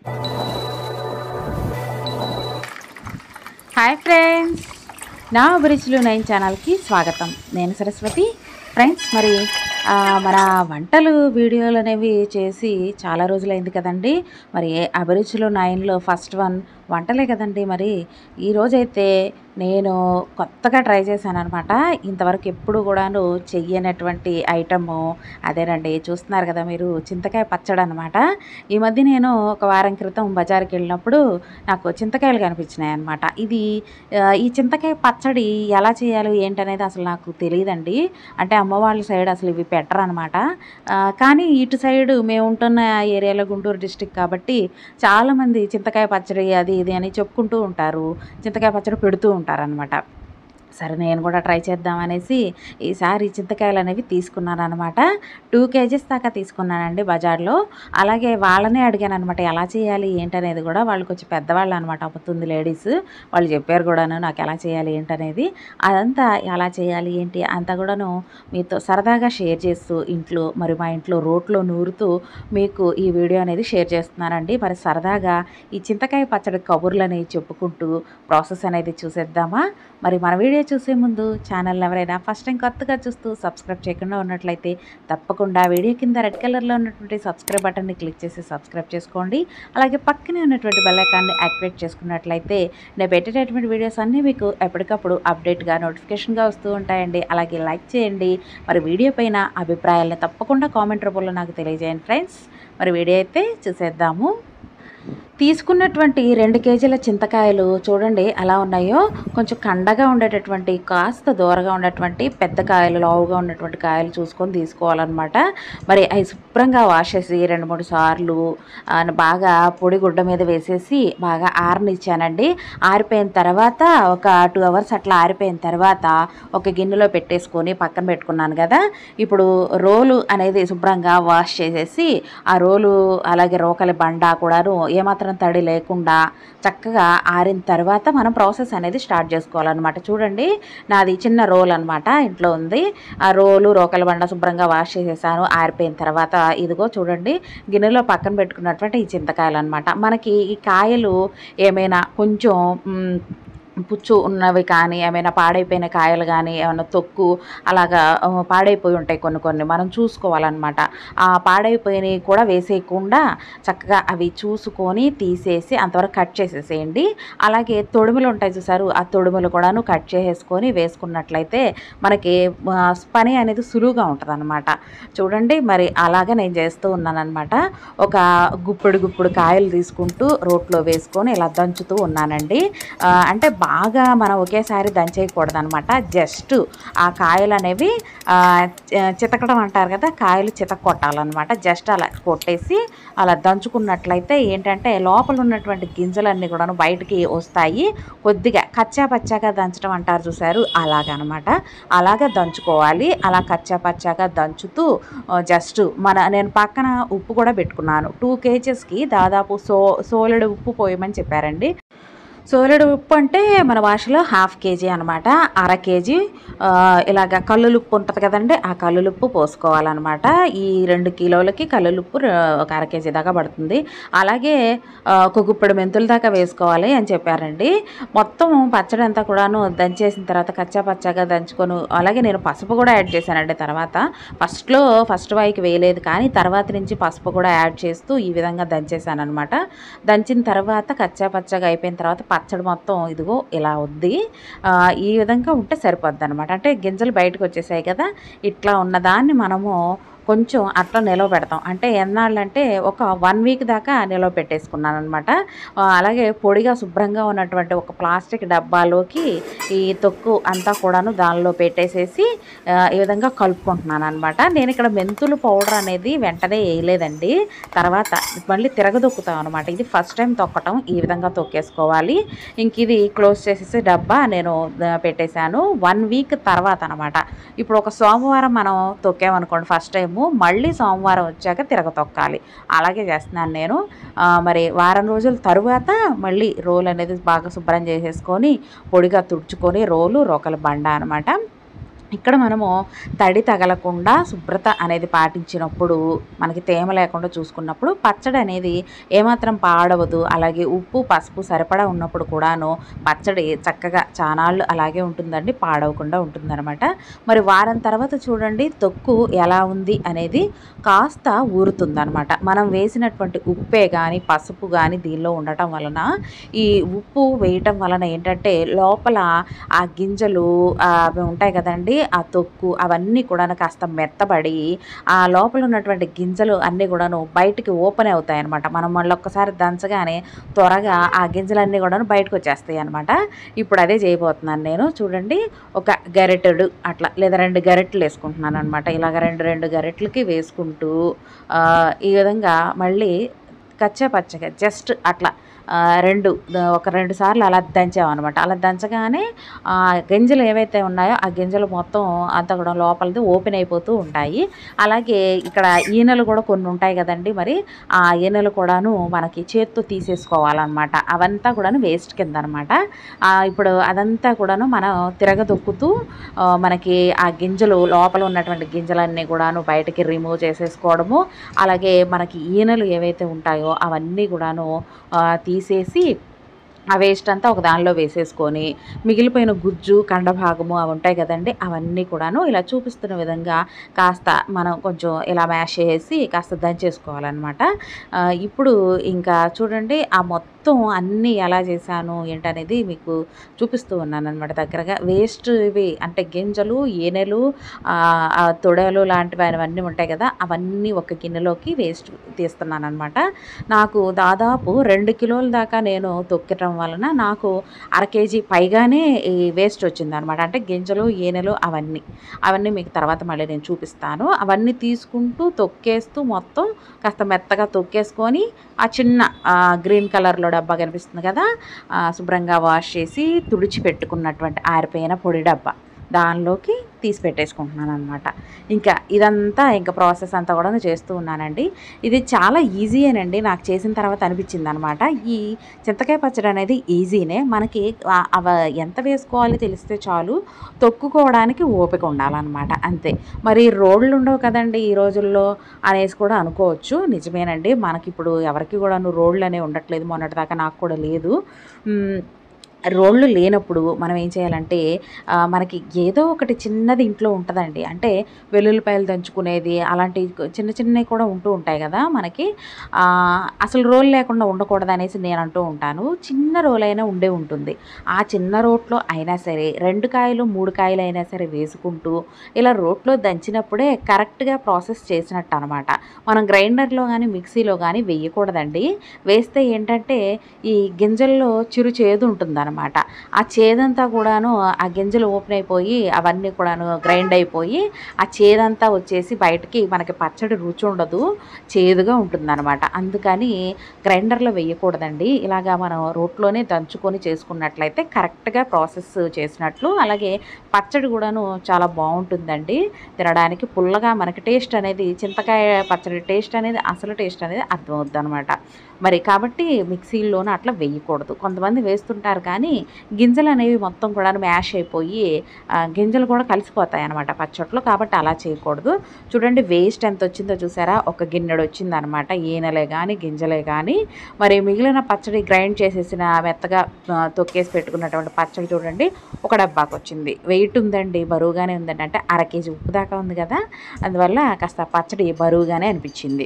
hi friends నా అభిరుచులు nine ఛానల్కి స్వాగతం నేను సరస్వతి ఫ్రెండ్స్ మరి ఆ, మన వంటలు వీడియోలు అనేవి చేసి చాలా రోజులైంది కదండి మరి అభిరుచులు నైన్లో ఫస్ట్ వన్ వంటలే కదండి మరి ఈరోజైతే నేను కొత్తగా ట్రై చేశాను అనమాట ఇంతవరకు ఎప్పుడు కూడాను చెయ్యనటువంటి ఐటము అదేనండి చూస్తున్నారు కదా మీరు చింతకాయ పచ్చడి అనమాట ఈ మధ్య నేను ఒక వారం క్రితం బజార్కి వెళ్ళినప్పుడు నాకు చింతకాయలు కనిపించినాయి అనమాట ఇది ఆ, ఈ చింతకాయ పచ్చడి ఎలా చేయాలి ఏంటనేది అసలు నాకు తెలియదండి అంటే అమ్మ వాళ్ళ సైడ్ అసలు ఇవి పెట్టరు అనమాట కానీ ఇటు సైడ్ మేము ఉంటున్న ఏరియాలో గుంటూరు డిస్టిక్ కాబట్టి చాలామంది చింతకాయ పచ్చడి అది ఇది అని చెప్పుకుంటూ ఉంటారు చింతకాయ పచ్చడి పెడుతూ ఉంటారు అనమాట సరే నేను కూడా ట్రై చేద్దామనేసి ఈసారి చింతకాయలు అనేవి తీసుకున్నాను అనమాట టూ కేజీస్ దాకా తీసుకున్నానండి బజార్లో అలాగే వాళ్ళనే అడిగాను అనమాట ఎలా చేయాలి ఏంటనేది కూడా వాళ్ళు కొంచెం పెద్దవాళ్ళు అనమాట అమ్ముతుంది లేడీస్ వాళ్ళు చెప్పారు కూడాను నాకు ఎలా చేయాలి ఏంటనేది అదంతా ఎలా చేయాలి ఏంటి అంతా కూడాను మీతో సరదాగా షేర్ చేస్తూ ఇంట్లో మరి మా ఇంట్లో రోట్లో నూరుతూ మీకు ఈ వీడియో అనేది షేర్ చేస్తున్నానండి మరి సరదాగా ఈ చింతకాయ పచ్చడి కబుర్లు అనేవి చెప్పుకుంటూ ప్రాసెస్ అనేది చూసేద్దామా మరి మన వీడియో చూసే ముందు ఛానల్ ఎవరైనా ఫస్ట్ టైం కొత్తగా చూస్తూ సబ్స్క్రైబ్ చేయకుండా ఉన్నట్లయితే తప్పకుండా వీడియో కింద రెడ్ కలర్లో ఉన్నటువంటి సబ్స్క్రైబ్ బటన్ని క్లిక్ చేసి సబ్స్క్రైబ్ చేసుకోండి అలాగే పక్కనే ఉన్నటువంటి బెల్ ఐకాన్ని యాక్టివేట్ చేసుకున్నట్లయితే నేను పెట్టేటటువంటి వీడియోస్ అన్నీ మీకు ఎప్పటికప్పుడు అప్డేట్గా నోటిఫికేషన్గా వస్తూ ఉంటాయండి అలాగే లైక్ చేయండి మరి వీడియో పైన అభిప్రాయాలను తప్పకుండా కామెంట్ రూపంలో నాకు తెలియజేయండి ఫ్రెండ్స్ మరి వీడియో అయితే చూసేద్దాము తీసుకున్నటువంటి రెండు కేజీల చింతకాయలు చూడండి ఎలా ఉన్నాయో కొంచెం కండగా ఉండేటటువంటి కాస్త దూరగా ఉండేటువంటి పెద్ద కాయలు లావుగా ఉన్నటువంటి కాయలు చూసుకొని తీసుకోవాలన్నమాట మరి అవి శుభ్రంగా వాష్ చేసి రెండు మూడు సార్లు ఆ, బాగా పొడి గుడ్డ మీద వేసేసి బాగా ఆరనిచ్చానండి ఆరిపోయిన తర్వాత ఒక టూ అవర్స్ అట్లా ఆరిపోయిన తర్వాత ఒక గిన్నెలో పెట్టేసుకొని పక్కన పెట్టుకున్నాను కదా ఇప్పుడు రోలు అనేది శుభ్రంగా వాష్ చేసేసి ఆ రోలు అలాగే రోకలి బండ కూడాను ఏమాత్రం తడి లేకుండా చక్కగా ఆరిన తర్వాత మనం ప్రాసెస్ అనేది స్టార్ట్ చేసుకోవాలన్నమాట చూడండి నాది చిన్న రోల్ అనమాట ఇంట్లో ఉంది ఆ రోలు రోకలి బండ శుభ్రంగా వాష్ చేసేసాను ఆరిపోయిన తర్వాత ఇదిగో చూడండి గిన్నెలో పక్కన పెట్టుకున్నటువంటి ఈ చింతకాయలు అనమాట మనకి ఈ కాయలు ఏమైనా కొంచెం మ్, పుచ్చు ఉన్నవి కానీ ఏమైనా పాడైపోయిన కాయలు కానీ ఏమైనా తొక్కు అలాగా ఆ, పాడైపోయి ఉంటాయి కొన్ని కొన్ని మనం చూసుకోవాలన్నమాట ఆ పాడైపోయినవి కూడా వేసేయకుండా చక్కగా అవి చూసుకొని తీసేసి అంతవరకు కట్ చేసేసేయండి అలాగే తొడుములు ఉంటాయి చూసారు ఆ తొడుములు కూడాను కట్ చేసేసుకొని వేసుకున్నట్లయితే మనకి ఆ, పని అనేది సులువుగా ఉంటుంది చూడండి మరి అలాగే నేను చేస్తూ ఉన్నానన్నమాట ఒక గుప్పుడు గుప్పుడు కాయలు తీసుకుంటూ రోట్లో వేసుకొని ఇలా దంచుతూ ఉన్నానండి ఆ, అంటే బాగా మనం ఒకేసారి దంచేయకూడదు అనమాట జస్ట్ ఆ కాయలు అనేవి ఆ, చ- చితకడం అంటారు కదా కాయలు చితక కొట్టాలన్నమాట జస్ట్ అలా కొట్టేసి అలా దంచుకున్నట్లయితే ఏంటంటే లోపల ఉన్నటువంటి గింజలన్నీ కూడాను బయటికి వస్తాయి కొద్దిగా కచ్చా పచ్చాగా దంచడం అంటారు చూసారు అలాగనమాట అలాగా దంచుకోవాలి అలా కచ్చా పచ్చాగా దంచుతూ జస్ట్ మన నేను పక్కన ఉప్పు కూడా పెట్టుకున్నాను టూ కేజెస్కి దాదాపు సో సోలెడు ఉప్పు పోయమని చెప్పారండి సోలెడు ఉప్పు అంటే మన భాషలో హాఫ్ కేజీ అనమాట అర కేజీ ఆ, ఇలాగ కల్లులుప్పు ఉంటుంది కదండి ఆ కల్లులుప్పు పోసుకోవాలన్నమాట ఈ రెండు కిలోలకి కల్లులుప్పు ర- ఒక అర కేజీ దాకా పడుతుంది అలాగే ఆ, ఒక గుప్పెడు మెంతుల దాకా వేసుకోవాలి అని చెప్పారండి మొత్తం పచ్చడి అంతా కూడాను దంచేసిన తర్వాత కచ్చా పచ్చాగా దంచుకొని అలాగే నేను పసుపు కూడా యాడ్ చేశానండి తర్వాత ఫస్ట్లో ఫస్ట్ వాయికి వేయలేదు కానీ తర్వాత నుంచి పసుపు కూడా యాడ్ చేస్తూ ఈ విధంగా దంచేసాను అనమాట దంచిన తర్వాత కచ్చా పచ్చగా అయిపోయిన తర్వాత పచ్చడి మొత్తం ఇదిగో ఇలా ఉంది ఆ, ఈ విధంగా ఉంటే సరిపోద్ది అనమాట అంటే గింజలు బయటకు వచ్చేసాయి కదా ఇట్లా ఉన్నదాన్ని మనము కొంచెం అట్లా నిలవ పెడతాం అంటే ఎన్నాళ్ళంటే ఒక వన్ వీక్ దాకా నిలవ పెట్టేసుకున్నాను అనమాట అలాగే పొడిగా శుభ్రంగా ఉన్నటువంటి ఒక ప్లాస్టిక్ డబ్బాలోకి ఈ తొక్కు అంతా కూడాను దానిలో పెట్టేసేసి ఆ, ఈ విధంగా కలుపుకుంటున్నాను అనమాట నేను ఇక్కడ మెంతులు పౌడర్ అనేది వెంటనే వేయలేదండి తర్వాత మళ్ళీ తిరగదొక్కుతాం అనమాట ఇది ఫస్ట్ టైం తొక్కటం ఈ విధంగా తొక్కేసుకోవాలి ఇంక ఇది క్లోజ్ చేసేసి డబ్బా నేను ఆ, పెట్టేశాను వన్ వీక్ తర్వాత అనమాట ఇప్పుడు ఒక సోమవారం మనం తొక్కామనుకోండి ఫస్ట్ టైము మళ్ళీ సోమవారం వచ్చాక తిరగ తొక్కాలి అలాగే చేస్తున్నాను నేను ఆ, మరి వారం రోజుల తరువాత మళ్ళీ రోల్ అనేది బాగా శుభ్రం చేసేసుకొని పొడిగా తుడుచుకొని రోలు రోకల బండ అనమాట ఇక్కడ మనము తడి తగలకుండా శుభ్రత అనేది పాటించినప్పుడు మనకి తేమ లేకుండా చూసుకున్నప్పుడు పచ్చడి అనేది ఏమాత్రం పాడవదు అలాగే ఉప్పు పసుపు సరిపడా ఉన్నప్పుడు కూడాను పచ్చడి చక్కగా చానాళ్ళు అలాగే ఉంటుందండి పాడవకుండా ఉంటుందన్నమాట మరి వారం తర్వాత చూడండి తొక్కు ఎలా ఉంది అనేది కాస్త ఊరుతుందన్నమాట మనం వేసినటువంటి ఉప్పే కానీ పసుపు కానీ దీనిలో ఉండటం వలన ఈ ఉప్పు వేయటం వలన ఏంటంటే లోపల ఆ గింజలు ఆ, అవి ఉంటాయి కదండి ఆ తొక్కు అవన్నీ కూడా కాస్త మెత్తబడి ఆ లోపల ఉన్నటువంటి గింజలు అన్నీ కూడాను బయటికి ఓపెన్ అవుతాయి అనమాట మనం మళ్ళీ ఒక్కసారి దంచగానే త్వరగా ఆ గింజలన్నీ కూడాను బయటకు వచ్చేస్తాయి అనమాట ఇప్పుడు అదే చేయబోతున్నాను నేను చూడండి ఒక గరిటెడు అట్లా లేదా రెండు గరిటెలు వేసుకుంటున్నాను అనమాట ఇలాగ రెండు రెండు గరిటెలకి వేసుకుంటూ ఆ, ఈ విధంగా మళ్ళీ కచ్చా పచ్చగా జస్ట్ అట్లా ఆ, రెండు ద- ఒక రెండు సార్లు అలా దంచామన్నమాట అలా దంచగానే ఆ గింజలు ఏవైతే ఉన్నాయో ఆ గింజలు మొత్తం అంతా కూడా లోపలిది ఓపెన్ అయిపోతూ ఉంటాయి అలాగే ఇక్కడ ఈనెలు కూడా కొన్ని ఉంటాయి కదండి మరి ఆ ఈనెలు కూడాను మనకి చేత్తో తీసేసుకోవాలన్నమాట అవంతా కూడాను వేస్ట్ కింద అనమాట ఇప్పుడు అదంతా కూడాను మనం తిరగదొక్కుతూ ఆ, మనకి ఆ గింజలు లోపల ఉన్నటువంటి గింజలన్నీ కూడాను బయటకి రిమూవ్ చేసేసుకోవడము అలాగే మనకి ఈనెలు ఏవైతే ఉంటాయో అవన్నీ కూడాను ఆ, తీసేసి ఆ వేస్ట్ అంతా ఒక దానిలో వేసేసుకొని మిగిలిపోయిన గుజ్జు కండ భాగము అవి ఉంటాయి కదండి అవన్నీ కూడాను ఇలా చూపిస్తున్న విధంగా కాస్త మనం కొంచెం ఇలా మ్యాష్ చేసి కాస్త దంచేసుకోవాలన్నమాట ఆ, ఇప్పుడు ఇంకా చూడండి ఆ మొత్తం అన్నీ ఎలా చేశాను ఏంటనేది మీకు చూపిస్తూ ఉన్నాను అనమాట దగ్గరగా వేస్ట్ ఇవి అంటే గింజలు ఏనెలు ఆ, ఆ తొడలు లాంటివి అవన్నీ ఉంటాయి కదా అవన్నీ ఒక గిన్నెలోకి వేస్ట్ తీస్తున్నాను అనమాట నాకు దాదాపు రెండు కిలోల దాకా నేను తొక్కటం వలన నాకు అర కేజీ పైగానే ఈ వేస్ట్ వచ్చింది అనమాట అంటే గింజలు ఏనెలు అవన్నీ అవన్నీ మీకు తర్వాత మళ్ళీ నేను చూపిస్తాను అవన్నీ తీసుకుంటూ తొక్కేస్తూ మొత్తం కాస్త మెత్తగా తొక్కేసుకొని ఆ చిన్న ఆ, గ్రీన్ కలర్లో డబ్బా కనిపిస్తుంది కదా ఆ, శుభ్రంగా వాష్ చేసి తుడిచి పెట్టుకున్నటువంటి ఆరిపోయిన పొడి డబ్బా దానిలోకి తీసి పెట్టేసుకుంటున్నాను అనమాట ఇంకా ఇదంతా ఇంకా ప్రాసెస్ అంతా కూడా చేస్తూ ఉన్నానండి ఇది చాలా ఈజీయేనండి నాకు చేసిన తర్వాత అనిపించింది అనమాట ఈ చింతకాయ పచ్చడి అనేది ఈజీనే మనకి ఆ- అవ ఎంత వేసుకోవాలి తెలిస్తే చాలు తొక్కుకోవడానికి ఓపిక ఉండాలన్నమాట అంతే మరి రోడ్లు ఉండవు కదండి ఈ రోజుల్లో అనేసి కూడా అనుకోవచ్చు నిజమేనండి మనకి ఇప్పుడు ఎవరికి కూడా రోడ్లు అనేవి ఉండట్లేదు మొన్నటిదాకా నాకు కూడా లేదు మ్, రోళ్ళు లేనప్పుడు మనం ఏం చేయాలంటే ఆ, మనకి ఏదో ఒకటి చిన్నది ఇంట్లో ఉంటుందండి అంటే వెల్లుల్లిపాయలు దంచుకునేది అలాంటి చిన్న చిన్నవి కూడా ఉంటూ ఉంటాయి కదా మనకి ఆ, అసలు రోల్ లేకుండా ఉండకూడదు అనేసి నేను అంటూ ఉంటాను చిన్న రోల్ అయినా ఉండే ఉంటుంది ఆ చిన్న రోట్లో అయినా సరే రెండు కాయలు మూడు కాయలు అయినా సరే వేసుకుంటూ ఇలా రోట్లో దంచినప్పుడే కరెక్ట్గా ప్రాసెస్ చేసినట్టు అనమాట మనం గ్రైండర్లో కానీ మిక్సీలో కానీ వేయకూడదండి వేస్తే ఏంటంటే ఈ గింజల్లో చిరు చేదు ఉంటుందన్నమాట ఆ చేదంతా కూడాను ఆ గింజలు ఓపెన్ అయిపోయి అవన్నీ కూడాను గ్రైండ్ అయిపోయి ఆ చేదంతా వచ్చేసి బయటికి మనకి పచ్చడి రుచి ఉండదు చేదుగా ఉంటుందన్నమాట అందుకని గ్రైండర్లో వేయకూడదండి ఇలాగా మనం రోట్లోనే దంచుకొని చేసుకున్నట్లయితే కరెక్ట్గా ప్రాసెస్ చేసినట్లు అలాగే పచ్చడి కూడాను చాలా బాగుంటుందండి తినడానికి పుల్లగా మనకి టేస్ట్ అనేది చింతకాయ పచ్చడి టేస్ట్ అనేది అసలు టేస్ట్ అనేది అర్థమవుద్ది అనమాట మరి కాబట్టి మిక్సీలోనే అట్లా వేయకూడదు కొంతమంది వేస్తుంటారు కానీ గింజలు అనేవి మొత్తం కూడా మ్యాష్ అయిపోయి ఆ, గింజలు కూడా కలిసిపోతాయి అనమాట పచ్చట్లో కాబట్టి అలా చేయకూడదు చూడండి వేస్ట్ ఎంత వచ్చిందో చూసారా ఒక గిన్నెడు వచ్చింది అనమాట ఈనెలే కానీ గింజలే కానీ మరి మిగిలిన పచ్చడి గ్రైండ్ చేసేసిన మెత్తగా ఆ, తొక్కేసి పెట్టుకున్నటువంటి పచ్చడి చూడండి ఒక డబ్బాకి వచ్చింది వెయిట్ ఉందండి బరువుగానే ఉందండి అంటే అర కేజీ ఉప్పు దాకా ఉంది కదా అందువల్ల కాస్త పచ్చడి బరువుగానే అనిపించింది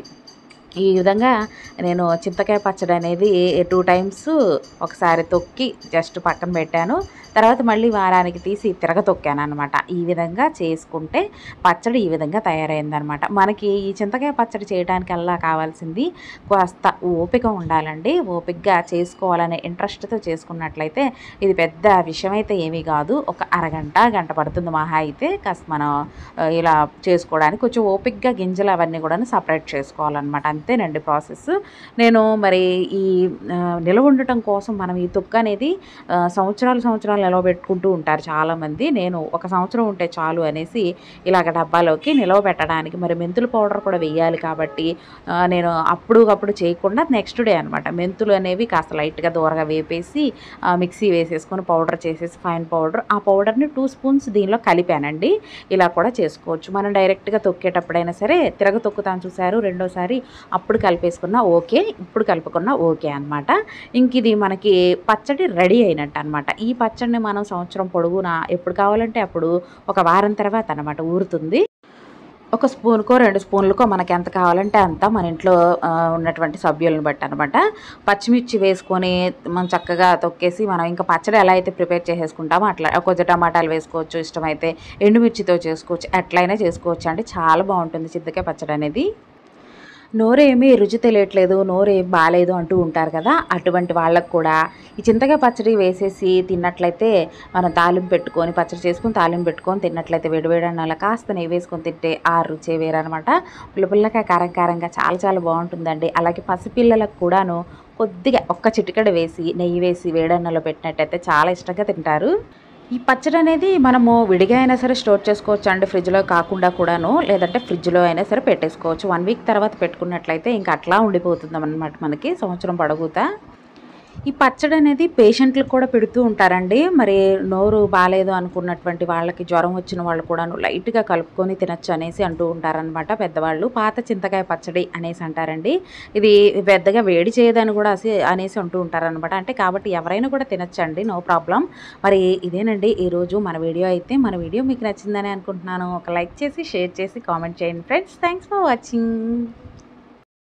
ఈ విధంగా నేను చింతకాయ పచ్చడి అనేది టూ టైమ్స్ ఒకసారి తొక్కి జస్ట్ పక్కన పెట్టాను తర్వాత మళ్ళీ వారానికి తీసి తిరగ తొక్కాను అనమాట ఈ విధంగా చేసుకుంటే పచ్చడి ఈ విధంగా తయారైందనమాట మనకి ఈ చింతకాయ పచ్చడి చేయడానికల్లా కావాల్సింది కాస్త ఓపిక ఉండాలండి ఓపికగా చేసుకోవాలనే ఇంట్రెస్ట్తో చేసుకున్నట్లయితే ఇది పెద్ద విషయం అయితే ఏమీ కాదు ఒక అరగంట గంట పడుతుంది మహా అయితే కాస్త మనం ఆ, ఇలా చేసుకోవడానికి కొంచెం ఓపికగా గింజలు అవన్నీ కూడా సపరేట్ చేసుకోవాలన్నమాట అంతేనండి ప్రాసెస్ నేను మరి ఈ ఆ, నిలవ ఉండటం కోసం మనం ఈ తొక్క అనేది ఆ, సంవత్సరాలు సంవత్సరాలు నిలవ పెట్టుకుంటూ ఉంటారు చాలామంది నేను ఒక సంవత్సరం ఉంటే చాలు అనేసి ఇలాగ డబ్బాలోకి నిలవ పెట్టడానికి మరి మెంతుల పౌడర్ కూడా వేయాలి కాబట్టి ఆ, నేను అప్పుడు అప్పుడు చేయకుండా నెక్స్ట్ డే అనమాట మెంతులు అనేవి కాస్త లైట్గా దూరగా వేపేసి ఆ, మిక్సీ వేసేసుకొని పౌడర్ చేసేసి ఫైన్ పౌడర్ ఆ పౌడర్ని టూ స్పూన్స్ దీనిలో కలిపానండి ఇలా కూడా చేసుకోవచ్చు మనం డైరెక్ట్గా తొక్కేటప్పుడైనా సరే తిరగ తొక్కుతాను చూసారు రెండోసారి అప్పుడు కలిపేసుకున్నా ఓకే ఇప్పుడు కలుపుకున్నా ఓకే అనమాట ఇంక ఇది మనకి పచ్చడి రెడీ అయినట్టు అనమాట ఈ పచ్చడిని మనం సంవత్సరం పొడుగునా ఎప్పుడు కావాలంటే అప్పుడు ఒక వారం తర్వాత అనమాట ఊరుతుంది ఒక స్పూన్కో రెండు స్పూన్లకో మనకి ఎంత కావాలంటే అంత మన ఇంట్లో ఆ, ఉన్నటువంటి సభ్యులను బట్టి అనమాట పచ్చిమిర్చి వేసుకొని మనం చక్కగా తొక్కేసి మనం ఇంకా పచ్చడి ఎలా అయితే ప్రిపేర్ చేసేసుకుంటామో అట్లా కొంచెం టమాటాలు వేసుకోవచ్చు ఇష్టమైతే ఎండుమిర్చితో చేసుకోవచ్చు ఎట్లయినా చేసుకోవచ్చు అంటే చాలా బాగుంటుంది చింతకాయ పచ్చడి అనేది నోరేమీ రుచి తెలియట్లేదు నోరేం బాగాలేదు అంటూ ఉంటారు కదా అటువంటి వాళ్ళకు కూడా ఈ చింతకాయ పచ్చడి వేసేసి తిన్నట్లయితే మనం తాలింపు పెట్టుకొని పచ్చడి చేసుకొని తాలింపు పెట్టుకొని తిన్నట్లయితే వేడివేడి అన్నంలో కాస్త నెయ్యి వేసుకొని తింటే ఆ రుచే వేరనమాట పుల్లపుల్లగా కారం కారంగా చాలా చాలా బాగుంటుందండి అలాగే పసిపిల్లలకు కూడాను కొద్దిగా ఒక్క చిటికెడ వేసి నెయ్యి వేసి వేడన్నంలో పెట్టినట్టయితే చాలా ఇష్టంగా తింటారు ఈ పచ్చడి అనేది మనము విడిగా అయినా సరే స్టోర్ చేసుకోవచ్చు అండి ఫ్రిడ్జ్లో కాకుండా కూడాను లేదంటే ఫ్రిడ్జ్లో అయినా సరే పెట్టేసుకోవచ్చు వన్ వీక్ తర్వాత పెట్టుకున్నట్లయితే ఇంకా అట్లా ఉండిపోతుంది అనమాట మనకి సంవత్సరం పడగుతా ఈ పచ్చడి అనేది పేషెంట్లకు కూడా పెడుతూ ఉంటారండి మరి నోరు బాగాలేదు అనుకున్నటువంటి వాళ్ళకి జ్వరం వచ్చిన వాళ్ళు కూడాను లైట్గా కలుపుకొని తినచ్చు అనేసి అంటూ ఉంటారనమాట పెద్దవాళ్ళు పాత చింతకాయ పచ్చడి అనేసి అంటారండి ఇది పెద్దగా వేడి చేయదని కూడా అసి అనేసి అంటూ ఉంటారనమాట అంటే కాబట్టి ఎవరైనా కూడా తినచ్చండి నో ప్రాబ్లం మరి ఇదేనండి ఈరోజు మన వీడియో అయితే మన వీడియో మీకు నచ్చిందని అనుకుంటున్నాను ఒక లైక్ చేసి షేర్ చేసి కామెంట్ చేయండి ఫ్రెండ్స్ థ్యాంక్స్ ఫర్ వాచింగ్